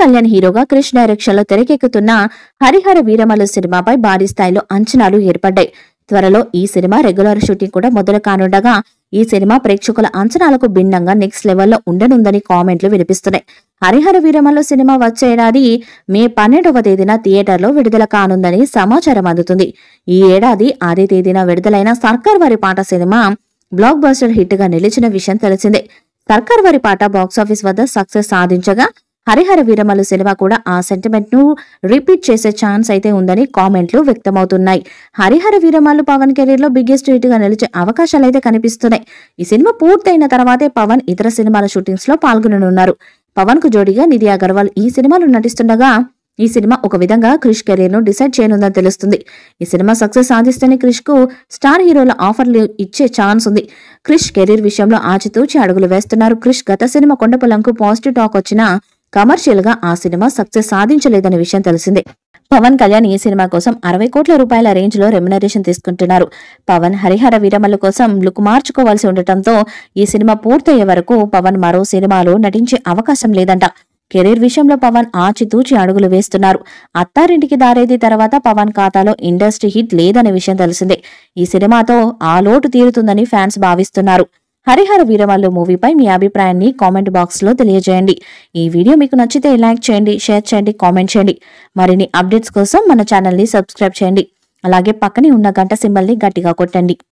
కళ్యాణ్ హీరోగా క్రిష్ డైరెక్షన్ లో తెరకెక్కుతున్న హరిహర వీరమల్లు సినిమాపై భారీ స్థాయిలో అంచనాలు ఏర్పడ్డాయి త్వరలో ఈ సినిమా రెగ్యులర్ షూటింగ్ కూడా మొదలు కానుండగా ఈ సినిమా ప్రేక్షకుల అంచనాలకు భిన్నంగా నెక్స్ట్ లెవెల్లో ఉండనుందని కామెంట్లు వినిపిస్తున్నాయి హరిహర వీరమల్లు సినిమా వచ్చే ఏడాది మే పన్నెండవ తేదీన థియేటర్లో విడుదల కానుందని సమాచారం అందుతుంది ఈ ఏడాది అదే తేదీన విడుదలైన సర్కార్ వారి పాట సినిమా బ్లాక్ బస్టర్ హిట్ గా నిలిచిన విషయం తెలిసిందే సర్కార్ వారి పాట బాక్సాఫీస్ వద్ద సక్సెస్ సాధించగా హరిహర వీరమల్లు సినిమా కూడా ఆ సెంటిమెంట్ ను రిపీట్ చేసే ఛాన్స్ అయితే ఉందని కామెంట్లు వ్యక్తమవుతున్నాయి హరిహర వీరమల్లు పవన్ కెరీర్ లో బిగ్గెస్ట్ హిట్ గా నిలిచే అవకాశాలు అయితే కనిపిస్తున్నాయి ఈ సినిమా పూర్తయిన తర్వాతే పవన్ ఇతర సినిమాల షూటింగ్స్ లో పాల్గొననున్నారు పవన్ కు జోడీగా నిధి అగర్వాల్ ఈ సినిమాలో నటిస్తుండగా ఈ సినిమా ఒక విధంగా క్రిష్ కెరీర్ ను డిసైడ్ చేయనుందని తెలుస్తుంది ఈ సినిమా సక్సెస్ సాధిస్తేనే క్రిష్ కు స్టార్ హీరోల ఆఫర్లు ఇచ్చే ఛాన్స్ ఉంది క్రిష్ కెరీర్ విషయంలో ఆచితూచి అడుగులు వేస్తున్నారు క్రిష్ గత సినిమా కొండపొలంకు పాజిటివ్ టాక్ వచ్చినా కమర్షియల్ గా ఆ సినిమా సక్సెస్ సాధించలేదనే విషయం తెలిసిందే పవన్ కళ్యాణ్ ఈ సినిమా కోసం అరవై కోట్ల రూపాయల రేంజ్ లో రెమ్యునరేషన్ తీసుకుంటున్నారు పవన్ హరిహర వీరమల్లు కోసం లుక్ మార్చుకోవాల్సి ఉండటంతో ఈ సినిమా పూర్తయ్యే వరకు పవన్ మరో సినిమాలో నటించే అవకాశం లేదంట కెరీర్ విషయంలో పవన్ ఆచితూచి అడుగులు వేస్తున్నారు అత్తారింటికి దారేది తర్వాత పవన్ ఖాతాలో ఇండస్ట్రీ హిట్ లేదనే విషయం తెలిసిందే ఈ సినిమాతో ఆ లోటు తీరుతుందని ఫ్యాన్స్ భావిస్తున్నారు హరిహర వీరమల్లు మూవీపై మీ అభిప్రాయాన్ని కామెంట్ బాక్స్ లో తెలియజేయండి ఈ వీడియో మీకు నచ్చితే లైక్ చేయండి షేర్ చేయండి కామెంట్ చేయండి మరిన్ని అప్డేట్స్ కోసం మన ఛానల్ ని సబ్స్క్రైబ్ చేయండి అలాగే పక్కనే ఉన్న గంట సింబల్ ని గట్టిగా కొట్టండి